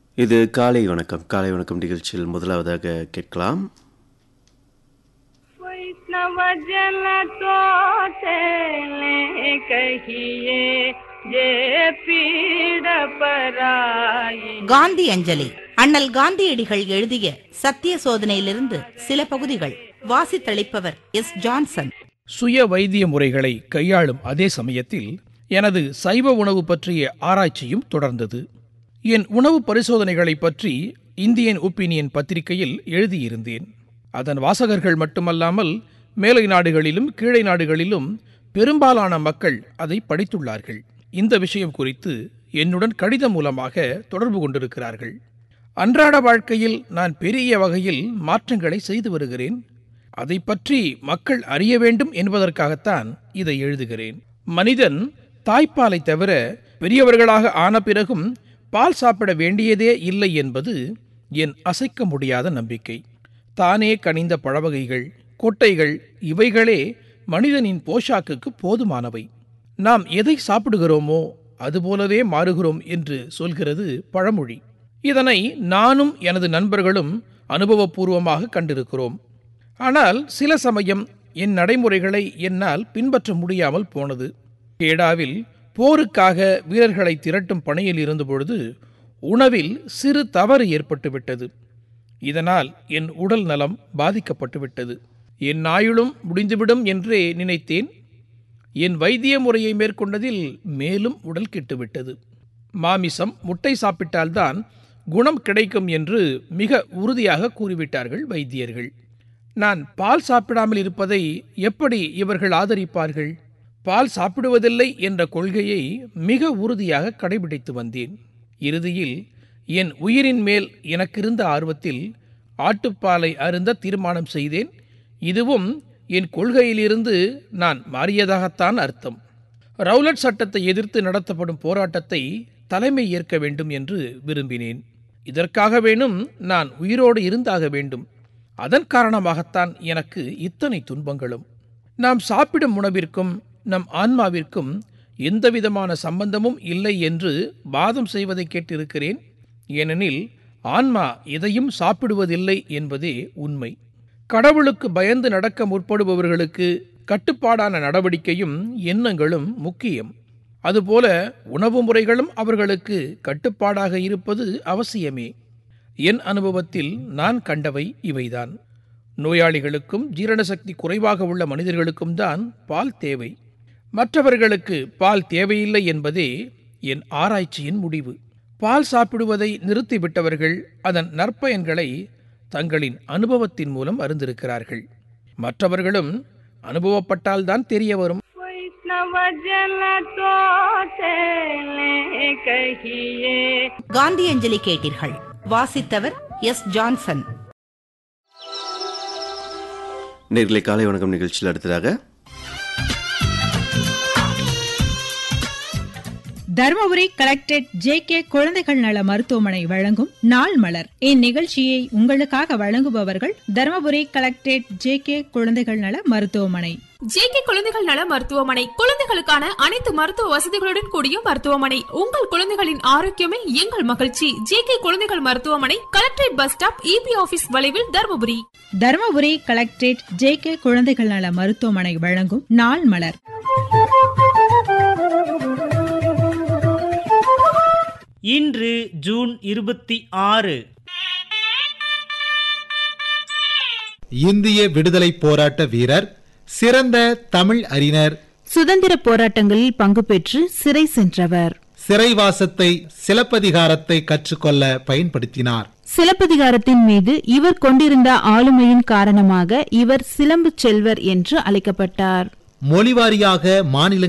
இது காலை வணக்கம் காலை வணக்கம் நிகழ்ச்சியில் முதலாவதாக கேட்கலாம் वैष्णव जन तो चले कहिए जे पीड़ पराई காந்தி அஞ்சலி அண்ணல் காந்தியடிகள் எழுதிய சத்திய சோதனையிலிருந்து சில பகுதிகள் வாசித்தளிப்பவர் எஸ் ஜான்சன் சுய வைத்திய முறைகளை கையாளும் அதே சமயத்தில் எனது சைவ உணவு பற்றிய ஆராய்ச்சியும் தொடர்ந்தது என் உணவு பரிசோதனைகளை பற்றி இந்தியன் ஒப்பீனியன் பத்திரிகையில் எழுதியிருந்தேன் அதன் வாசகர்கள் மட்டுமல்லாமல் மேலை நாடுகளிலும் கீழை நாடுகளிலும் பெரும்பாலான மக்கள் அதை படித்துள்ளார்கள் இந்த விஷயம் குறித்து என்னுடன் கடிதம் மூலமாக தொடர்பு கொண்டிருக்கிறார்கள் அன்றாட வாழ்க்கையில் நான் பெரிய வகையில் மாற்றங்களை செய்து வருகிறேன் அதை பற்றி மக்கள் அறிய வேண்டும் என்பதற்காகத்தான் இதை எழுதுகிறேன் மனிதன் தாய்ப்பாலை தவிர பெரியவர்களாக ஆன பிறகும் பால் சாப்பிட வேண்டியதே இல்லை என்பது என் அசைக்க முடியாத நம்பிக்கை தானே கனிந்த பழவகைகள் கொட்டைகள் இவைகளே மனிதனின் போஷாக்குக்கு போதுமானவை நாம் எதை சாப்பிடுகிறோமோ அதுபோலவே மாறுகிறோம் என்று சொல்கிறது பழமொழி இதனை நானும் எனது நண்பர்களும் அனுபவபூர்வமாக கண்டிருக்கிறோம் ஆனால் சில சமயம் என் நடைமுறைகளை என்னால் பின்பற்ற முடியாமல் போனது கேடாவில் போருக்காக வீரர்களை திரட்டும் பணியில் இருந்தபொழுது உணவில் சிறு தவறு ஏற்பட்டுவிட்டது இதனால் என் உடல் நலம் பாதிக்கப்பட்டுவிட்டது என் ஆயுளும் முடிந்துவிடும் என்றே நினைத்தேன் என் வைத்திய முறையை மேற்கொண்டதில் மேலும் உடல் கெட்டுவிட்டது மாமிசம் முட்டை சாப்பிட்டால்தான் குணம் கிடைக்கும் என்று மிக உறுதியாக கூறிவிட்டார்கள் வைத்தியர்கள் நான் பால் சாப்பிடாமல் இருப்பதை எப்படி இவர்கள் ஆதரிப்பார்கள் பால் சாப்பிடுவதில்லை என்ற கொள்கையை மிக உறுதியாக கடைபிடித்து வந்தேன் இறுதியில் என் உயிரின் மேல் எனக்கிருந்த ஆர்வத்தில் ஆட்டுப்பாலை அருந்த தீர்மானம் செய்தேன் இதுவும் என் கொள்கையிலிருந்து நான் மாறியதாகத்தான் அர்த்தம் ரவுலட் சட்டத்தை எதிர்த்து நடத்தப்படும் போராட்டத்தை தலைமை ஏற்க வேண்டும் என்று விரும்பினேன் இதற்காக வேணும் நான் உயிரோடு இருந்தாக வேண்டும் அதன் காரணமாகத்தான் எனக்கு இத்தனை துன்பங்களும் நாம் சாப்பிடும் உணவிற்கும் நம் ஆன்மாவிற்கும் எந்தவிதமான சம்பந்தமும் இல்லை என்று வாதம் செய்வதை கேட்டிருக்கிறேன் ஏனெனில் ஆன்மா எதையும் சாப்பிடுவதில்லை என்பதே உண்மை கடவுளுக்கு பயந்து நடக்க முற்படுபவர்களுக்கு கட்டுப்பாடான நடவடிக்கையும் எண்ணங்களும் முக்கியம் அதுபோல உணவு முறைகளும் அவர்களுக்கு கட்டுப்பாடாக இருப்பது அவசியமே என் அனுபவத்தில் நான் கண்டவை இவைதான் நோயாளிகளுக்கும் ஜீரண சக்தி குறைவாக உள்ள மனிதர்களுக்கும் தான் பால் தேவை மற்றவர்களுக்கு பால் தேவையில்லை என்பதே என் ஆராய்ச்சியின் முடிவு பால் சாப்பிடுவதை நிறுத்திவிட்டவர்கள் அதன் நற்பயன்களை தங்களின் அனுபவத்தின் மூலம் அறிந்திருக்கிறார்கள் மற்றவர்களும் அனுபவப்பட்டால்தான் தெரிய வரும் वैष्णव जन तो चले कहिए காந்தி அஞ்சலி கேட்டீர்கள் வாசித்தவர் எஸ் ஜான்சன் நேர்களை காலை வணக்கம் நிகழ்ச்சியில் அடுத்ததாக தருமபுரி கலெக்டரேட் ஜே கே குழந்தைகள் நல மருத்துவமனை வழங்கும் நாள் மலர் இந்நிகழ்ச்சியை உங்களுக்காக வழங்குபவர்கள் தருமபுரி கலெக்டரேட் ஜே கே குழந்தைகள் நல மருத்துவமனை ஜேகே குழந்தைகள் நல மருத்துவமனை குழந்தைகளுக்கான அனைத்து மருத்துவ வசதிகளுடன் கூடிய மருத்துவமனை உங்கள் குழந்தைகளின் ஆரோக்கியமே எங்கள் மகிழ்ச்சி ஜேகே குழந்தைகள் மருத்துவமனை collectorate bus stop EB office வளைவில் Dharmapuri Dharmapuri collectorate J K குழந்தைகள் நல மருத்துவமனை வழங்கும் நாள் மலர் இன்று ஜூன் இருபத்தி ஆறு இந்திய விடுதலை போராட்ட வீரர் சிறந்த தமிழ் அறிஞர் சுதந்திர போராட்டங்களில் பங்கு பெற்று சிறை சென்றவர் சிறைவாசத்தை சிலப்பதிகாரத்தை கற்றுக்கொள்ள பயன்படுத்தினார் சிலப்பதிகாரத்தின் மீது இவர் கொண்டிருந்த ஆளுமையின் காரணமாக இவர் சிலம்பு செல்வர் என்று அழைக்கப்பட்டார் மொழிவாரியாக மாநில